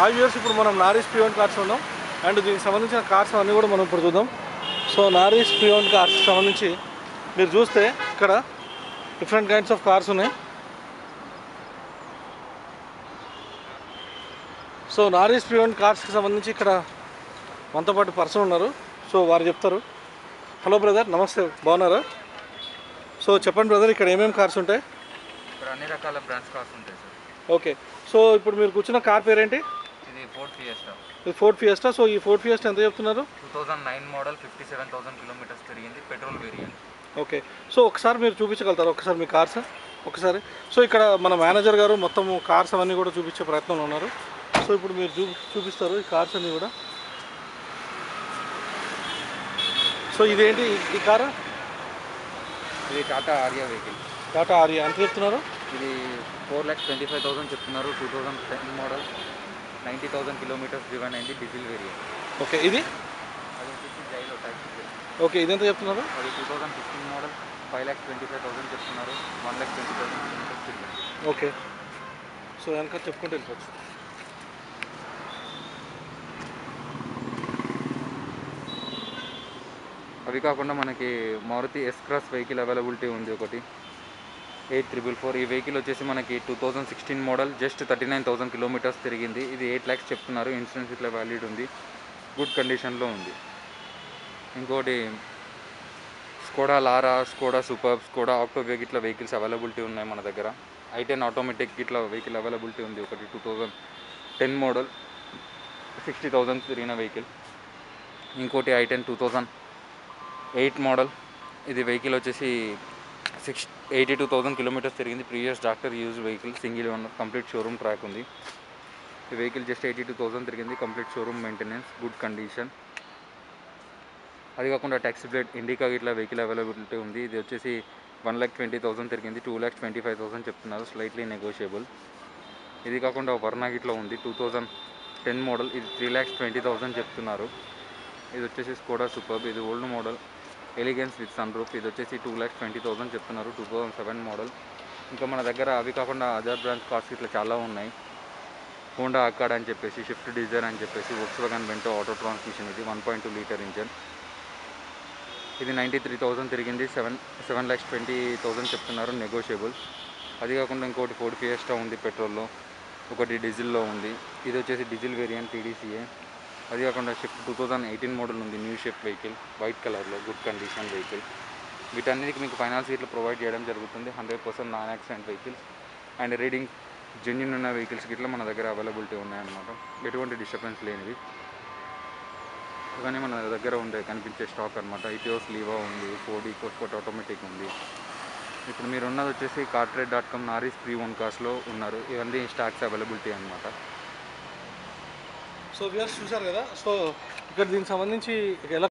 hi viewers ఇప్పుడు మనం నారీస్ పియోన్ కార్స్ ఉన్నాం అండ్ దీనికి సంబంధించిన కార్స్ అన్నీ కూడా మనం ఇప్పుడు చూద్దాం సో నారీస్ పియోన్ కార్స్ సంబంధించి మీరు చూస్తే ఇక్కడ డిఫరెంట్ కైండ్స్ ఆఫ్ కార్స్ ఉన్నాయి సో నారీస్ పియోన్ కార్స్కి సంబంధించి ఇక్కడ మనతో పాటు పర్సన్ ఉన్నారు సో వారు చెప్తారు హలో బ్రదర్ నమస్తే బాగున్నారా సో చెప్పండి బ్రదర్ ఇక్కడ ఏమేమి కార్స్ ఉంటాయి ఇక్కడ అన్ని రకాల బ్రాండ్స్ కార్స్ ఉంటాయి సార్ ఓకే సో ఇప్పుడు మీరు కూర్చున్న కార్ పేరేంటి ఇది ఫోర్డ్ ఫియస్టా ఇది ఫోర్డ్ ఫియస్టా సో ఈ ఫోర్డ్ ఫియస్టా ఎంత చెప్తున్నారు two thousand nine model fifty seven thousand kilometres తిరిగింది పెట్రోల్ వేరియంట్ ఓకే సో ఒకసారి మీరు చూపించగలుగుతారా ఒకసారి మీ కార్స్ ఒకసారి సో ఇక్కడ మన మేనేజర్ గారు మొత్తం కార్స్ అవన్నీ కూడా చూపించే ప్రయత్నంలో ఉన్నారు సో ఇప్పుడు మీరు చూ చూపిస్తారు ఈ కార్స్ అన్నీ కూడా సో ఇదేంటి ఈ- ఈ కారు ఇది Tata Aria vehicle Tata Aria ఎంత చెప్తున్నారు ఇది four lakhs twenty five thousand చెప్తున్నారు two thousand ten model ninety thousand kilometres driven అయింది డీజిల్ వేరియంట్ ఓకే ఇది అది వచ్చేసి జైలో ట్యాక్సీ ఓకే ఇది ఎంత చెప్తున్నారు అది two thousand fifteen model five lakhs twenty five thousand చెప్తున్నారు one lakh twenty thousand kilometres తిరిగింది ఓకే సో వెనక చెప్పుకుంటూ వెళ్ళిపోవచ్చు అవి కాకుండా మనకి Maruti S cross vehicle availability ఉంది ఒకటి ఎయిట్ త్రిబుల్ ఫోర్ ఈ వెహికల్ వచ్చేసి మనకి two thousand sixteen model just thirty nine thousand kilometres తిరిగింది ఇది ఎయిట్ ల్యాక్స్ చెప్తున్నారు ఇన్సూరెన్స్ ఇట్లా వ్యాలిడ్ ఉంది గుడ్ కండిషన్లో ఉంది ఇంకోటి Skoda Laura Skoda super Skoda ఆక్టోబేగ్ ఇట్లా వెహికల్స్ అవైలబిలిటీ ఉన్నాయి మన దగ్గర ఐ టెన్ ఆటోమేటిక్ ఇట్లా వెహికల్ అవైలబిలిటీ ఉంది ఒకటి two thousand ten model sixty thousand తిరిగిన వెహికల్ ఇంకోటి ఐ టెన్ టూ థౌజండ్ ఎయిట్ మోడల్ ఇది వెహికల్ వచ్చేసి six eighty two thousand kilometres తిరిగింది previous doctor use vehicle single one complete showroom track ఉంది ఈ vehicle just eighty two thousand తిరిగింది complete showroom maintenance good condition అది కాకుండా ట్యాక్సీ ప్లేట్ ఇండికా ఇట్లా vehicle availability ఉంది ఇది వచ్చేసి వన్ ల్యాక్ ట్వంటీ థౌసండ్ తిరిగింది two lakhs twenty five thousand చెప్తున్నారు స్లైట్లీ నెగోషియబుల్ ఇది కాకుండా వర్నా ఇట్లా ఉంది టూ థౌజండ్ టెన్ మోడల్ ఇది త్రీ ల్యాక్స్ ట్వంటీ థౌసండ్ చెప్తున్నారు ఇది వచ్చేసి స్కోడా సూపర్ ఇది old model elegance with sunroof ఇది వచ్చేసి టూ ల్యాక్స్ ట్వంటీ థౌసండ్ చెప్తున్నారు టూ థౌసండ్ సెవెన్ మోడల్ ఇంకా మన దగ్గర అవి కాకుండా అదర్ బ్రాంచ్ కార్స్ ఇట్లా చాలా ఉన్నాయి హోండా అకాడ్ అని చెప్పేసి షిఫ్ట్ డిజైర్ అని చెప్పేసి Volkswagen Vento auto transmission ఇది one point two litre engine ఇది నైంటీ త్రీ థౌసండ్ తిరిగింది seven seven lakhs twenty thousand చెప్తున్నారు నెగోషియబుల్ అది కాకుండా ఇంకోటి ఫోర్డ్ ఫియస్టా ఉంది పెట్రోల్లో ఒకటి డీజిల్లో ఉంది ఇది వచ్చేసి డీజిల్ వేరియంట్ టీడీసీఏ అది కాకుండా Swift two thousand eighteen model ఉంది న్యూ షిఫ్ట్ వెహికల్ వైట్ కలర్లో గుడ్ కండిషన్ వెహికల్ వీటన్నిటికి మీకు ఫైనాన్స్ ఇట్లా ప్రొవైడ్ చేయడం జరుగుతుంది hundred percent non accident vehicles and reading genuine ఉన్న వెహికల్స్ ఇట్లా మన దగ్గర అవైలబిలిటీ ఉన్నాయన్నమాట ఎటువంటి డిస్టర్బెన్స్ లేనివి కానీ మన దగ్గర ఉండే కనిపించే స్టాక్ అనమాట ఇటియోస్ లీవా ఉంది ఫోర్డ్ ఈకోస్కోట్ ఆటోమేటిక్ ఉంది ఇప్పుడు మీరు ఉన్నది వచ్చేసి కార్ట్రేట్ డాట్ కామ్ నారీస్ ప్రీ వన్ కాస్ట్లో ఉన్నారు ఇవన్నీ స్టాక్స్ అవైలబిలిటీ అనమాట సో వ్యూర్స్ చూసారు కదా సో ఇక్కడ దీనికి సంబంధించి ఎలా